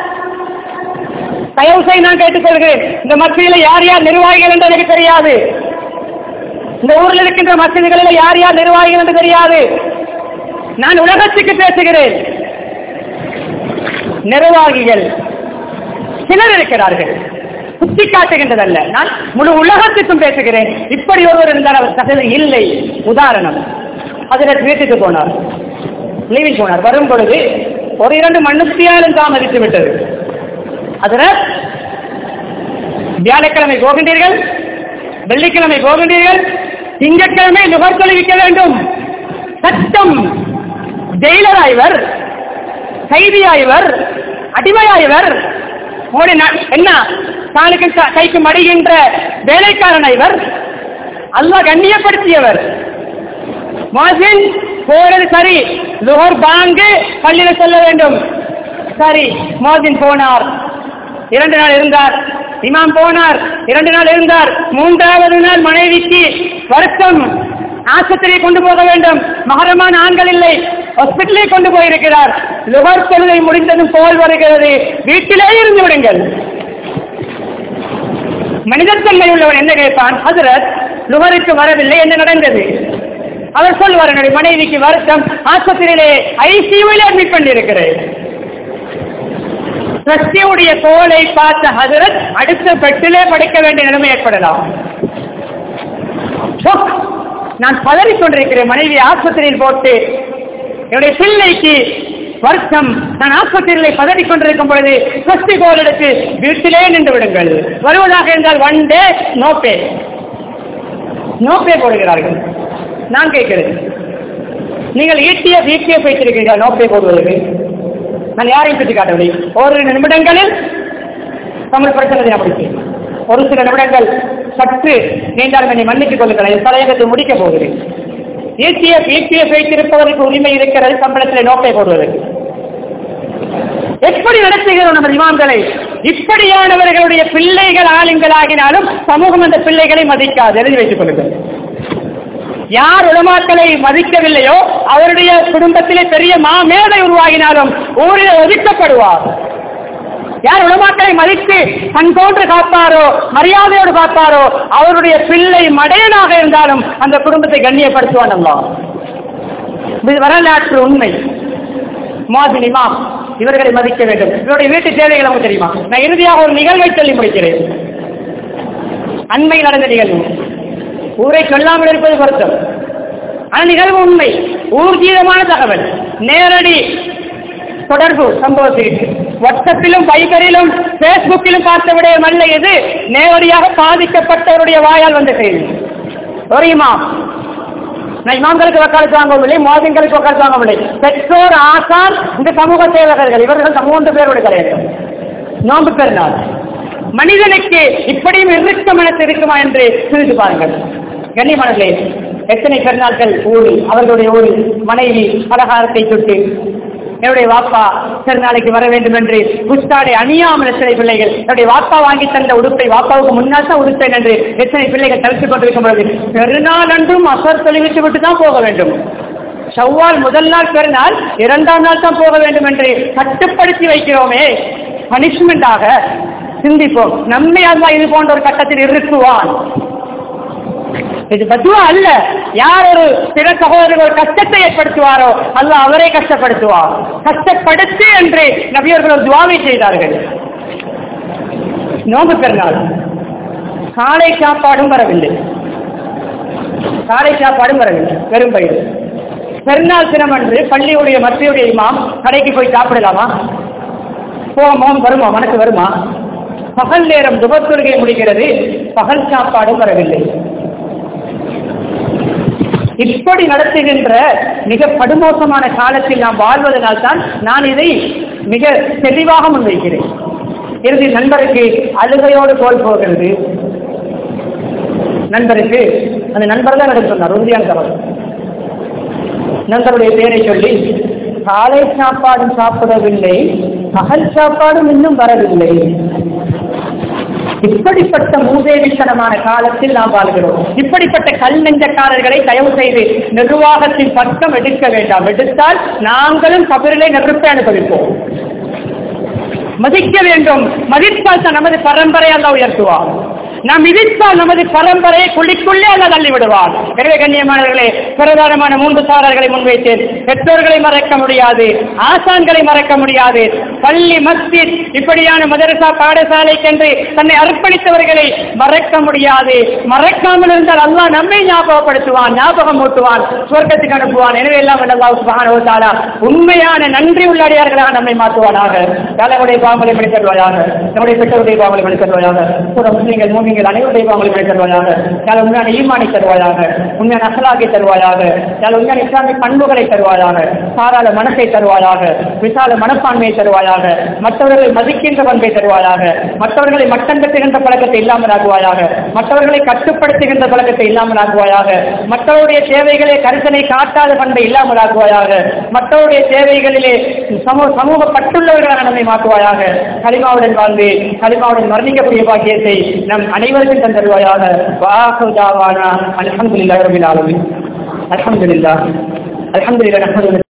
தயவு செய்து நான் கேட்டுக்கொள்கிறேன் இந்த மத்தியில யார் யார் நிர்வாகிகள் என்று எனக்கு தெரியாது இந்த ஊரில் இருக்கின்ற மசிதிகளில் யார் யார் நிர்வாகிகள் என்று தெரியாது நான் உலகத்துக்கு பேசுகிறேன் நிர்வாகிகள் சிலர் இருக்கிறார்கள் குத்தி காட்டுகின்றதல்ல நான் முழு உலகத்துக்கும் பேசுகிறேன் இப்படி ஒருவர் இருந்தால் அவர் தகுதி இல்லை உதாரணம் அதில் வீட்டுக்கு போனார் லீவில் போனார் வரும் பொழுது ஒரு இரண்டு மண்ணுத்தியாலும் தாமதித்து விட்டது அதில் வியாழக்கிழமை போகின்றீர்கள் வெள்ளிக்கிழமை போகின்றீர்கள் திங்கட்கிழமை நுகர் தொழுவிக்க வேண்டும் சட்டம் ஜெயிலராய்வர் கைதியாய்வர் அடிமையாய்வர் உங்களுடைய ந- என்ன காலுக்கு க- கைக்கு மடிகின்ற வேலைக்காரன் இவர் அல்லாஹ் கண்ணியப்படுத்தியவர் மாசின் போறது சரி லுகர் பாங்கு பள்ளியில செல்ல வேண்டும் சரி மோதின் போனார் இரண்டு நாள் இருந்தார் இமாம் போனார் இரண்டு நாள் இருந்தார் மூன்றாவது நாள் மனைவிக்கு வருத்தம் ஆஸ்பத்திரியை கொண்டு போக வேண்டும் மகரமான ஆண்கள் இல்லை ஹாஸ்பிட்டலே கொண்டு போயிருக்கிறார் லுகர் தொழுகை முடிந்ததும் போல் வருகிறது வீட்டிலே இருந்து விடுங்கள் மனிதத்தன்மை உள்ளவன் என்ன கேட்பான் ஹசரத் லுகருக்கு வரவில்லை என்ன நடந்தது அவர் சொல்வார் என்னுடைய மனைவிக்கு வருத்தம் ஆஸ்பத்திரியிலே ஐசியூவில் அட்மிட் பண்ணியிருக்கிறேன் சஸ்தியுடைய தோலை பார்த்த ஹசரத் அடுத்த பெட்டிலே படிக்க வேண்டிய நிலைமை ஏற்படலாம் ஷோக். நான் பதறிக் கொண்டிருக்கிறேன் மனைவி ஆஸ்பத்திரியில் போட்டு என்னுடைய பிள்ளைக்கு வருத்தம் நான் ஆஸ்பத்திரியிலே பதறிக் கொண்டிருக்கும் பொழுது சஸ்தி கோல் எடுத்து வீட்டிலே நின்று விடுங்கள் வருவதாக இருந்தால் one day no pay no pay போடுகிறார்கள் நான் கேட்கிறேன் நீங்கள் ஈட்டிஎஃப் ஈட்டிஎஃப் வைத்திருக்கிறீர்கள் நோ பே போடுவதற்கு நான் யாரையும் சுட்டி காட்டவில்லை ஒரு நிமிடங்களில் தமிழ் பிரச்சனை தினம் முடிச்சு ஒரு சில நிமிடங்கள் சற்று நீண்டாலும் என்னை மன்னித்துக் கொள்ளுங்கள் என் தலையகத்தை முடிக்கப் போகிறேன் ஈட்டிஎஃப் ஈட்டிஎஃப் வைத்திருப்பவருக்கு உரிமை இருக்கிறது சம்பளத்தில் நோக்கை போடுவதற்கு எப்படி நடத்துகிறோம் நம்ம இமாம்களை இப்படியானவர்களுடைய பிள்ளைகள் ஆளுங்களாகினாலும் சமூகம் அந்த பிள்ளைகளை மதிக்காது எழுதி வைத்துக் கொள்ளுங்கள் யார் உலமாக்களை மதிக்கவில்லையோ அவருடைய குடும்பத்திலே பெரிய மாமேதை உருவாகினாலும் ஊரில் ஒதுக்கப்படுவார் யார் உலமாக்களை மதித்து தன் போன்று காப்பாரோ மரியாதையோடு காப்பாரோ அவருடைய பிள்ளை மடையனாக இருந்தாலும் அந்த குடும்பத்தை கண்ணியப்படுத்துவான் அல்லா இது வரலாற்று உண்மை மாதிரி இமாம் இவர்களை மதிக்க வேண்டும் இவருடைய வீட்டு தேவைகள் நமக்கு தெரியுமா நான் இறுதியாக ஒரு நிகழ்வை சொல்லி முடிக்கிறேன் அண்மை நடந்த நிகழ்வு ஊரை சொல்லாமல் இருப்பது பொருத்தம் ஆனால் நிகழ்வு உண்மை ஊர்ஜீதமான தகவல் நேரடி தொடர்பு சம்பவத்திற்கு வாட்ஸ்அப்பிலும் பைபரிலும் பேஸ்புக்கிலும் பார்த்த விடயம் அல்ல இது நேரடியாக பாதிக்கப்பட்டவருடைய வாயால் வந்த செய்தி ஒரு இமாம் நான் இமாம்களுக்கு வக்காலத்து வாங்கவில்லை மோதங்களுக்கு வக்காலத்து வாங்கவில்லை பெற்றோர் ஆசார் இந்த சமூக சேவகர்கள் இவர்கள் மூன்று பேரோடு கிடையாது நோன்பு பெருநாள் மனிதனுக்கு இப்படியும் இருக்க மனசு இருக்குமா என்று சிந்தித்து பாருங்கள் கண்ணியமானங்களே எத்தனை பெருநாட்கள் ஊரில் அவர்களுடைய ஊரில் மனைவி பலகாரத்தை சுட்டு என்னுடைய வாப்பா பெருநாளைக்கு வர வேண்டும் என்று புஸ்தாடை அணியாமல் எத்தனை பிள்ளைகள் என்னுடைய வாப்பா வாங்கி தந்த உடுப்பை வாப்பாவுக்கு முன்னால் தான் உடுப்பேன் என்று எத்தனை பிள்ளைகள் தடுத்துக் கொண்டிருக்கும் பொழுது பெருநாள் அன்றும் அசர் தெளிவித்து விட்டு தான் போக வேண்டும் செவ்வால் முதல் நாள் பெருநாள் இரண்டாம் நாள் தான் போக வேண்டும் என்று கட்டுப்படுத்தி வைக்கிறோமே பனிஷ்மெண்டாக சிந்திப்போம் நம்மை அல்லா இது போன்ற ஒரு கட்டத்தில் இருக்குவான் இது பத்துவா அல்ல யார் ஒரு பிற சகோதரர் ஒரு கஷ்டத்தை ஏற்படுத்துவாரோ அல்ல அவரை கஷ்டப்படுத்துவார் கஷ்டப்படுத்து என்று நபியர்கள் ஒரு துவாவை செய்தார்கள் நோம்பு பெருநாள் காலை சாப்பாடும் வரவில்லை காலை சாப்பாடும் வரவில்லை வெறும் பயிர் பெருநாள் தினம் அன்று பள்ளியுடைய மற்றையுடைய இமாம் கடைக்கு போய் சாப்பிடலாமா போவோம் வருமா மனசு வருமா பகல் நேரம் துபத்தொழுகை முடிகிறது பகல் சாப்பாடும் வரவில்லை இப்படி நடத்துகின்ற மிக படுமோசமான காலத்தில் நாம் வாழ்வதனால் தான் நான் இதை மிக தெளிவாக முன்வைக்கிறேன் இறுதி நண்பருக்கு அழுகையோடு கோல் போகிறது நண்பருக்கு அந்த நண்பர் தான் எனக்கு சொன்னார் உறுதியான தவறு நண்பருடைய பேரை சொல்லி காலை சாப்பாடும் சாப்பிடவில்லை பகல் சாப்பாடும் இன்னும் வரவில்லை இப்படிப்பட்ட மூதேவித்தனமான காலத்தில் நாம் வாழ்கிறோம் இப்படிப்பட்ட கல் நெஞ்சக்காரர்களை தயவு செய்து நிர்வாகத்தின் பக்கம் எடுக்க வேண்டாம் எடுத்தால் நாங்களும் கபரிலே நெருப்பை அனுபவிப்போம் மதிக்க வேண்டும் மதித்தால் தான் நமது பரம்பரை அல்ல உயர்த்துவார் நாம் மிதித்தால் நமது பரம்பரையை குழிக்குள்ளே அல்ல தள்ளி விடுவார் எனவே கண்ணியமானவர்களே பிரதானமான மூன்று சாரர்களை முன்வைத்தேன் பெற்றோர்களை மறக்க முடியாது ஆசான்களை மறக்க முடியாது பள்ளி மஸ்ஜித் இப்படியான மதரசா பாடசாலைக்கென்று தன்னை அர்ப்பணித்தவர்களை மறக்க முடியாது மறக்காமல் இருந்தால் அல்லாஹ் நம்மை ஞாபகப்படுத்துவான் ஞாபகம் ஊட்டுவான் சுவர்க்கத்துக்கு அனுப்புவான் எனவே எல்லாம் அல்லாஹ் சுப்ஹானஹு வ தஆலா உண்மையான நன்றி உள்ளடியார்களாக நம்மை மாற்றுவானாக தலைவருடைய பாவங்களை மன்னித்தருவாயாக நம்முடைய பெற்றோருடைய பாவங்களை மன்னித்தருவாயாக கூட முஸ்லீம்கள் மூமிங்கள் அனைவருடைய பாவங்களை மன்னித்தருவாயாக யாழ் உண்மையான ஈமானை தருவாயாக உண்மையான அசலாக்கை தருவாயாக யாழ் உண்மையான இஸ்லாமிய பண்புகளை தருவாயாக சாராள மனசை தருவாயாக விசால மனப்பான்மையை தருவாயாக மற்றவர்களை மதிக்கின்ற பண்பை தருவாயாக மற்றவர்களை மட்டம் கட்டுகின்ற பழக்கத்தை இல்லாமல் ஆக்குவாயாக மற்றவர்களை கட்டுப்படுத்துகின்ற பழக்கத்தை இல்லாமல் ஆக்குவாயாக மற்றவருடைய தேவைகளை கருத்தனை காட்டாத பண்பை இல்லாமல் ஆக்குவாயாக மற்றவருடைய தேவைகளிலே சமூக சமூக பட்டுள்ளவர்களாக நம்மை மாற்றுவாயாக கலிமாவுடன் வாழ்ந்து கலிமாவுடன் மரணிக்கக்கூடிய பாக்கியத்தை நம் அனைவருக்கும் தந்தருவாயாக வாஹுதாவானா அல்ஹம்துலில்லாஹி ரபில் ஆலமீன் அல்ஹம்துலில்லாஹ் அல்ஹம்துலில்லாஹ் நஹ்மதுஹு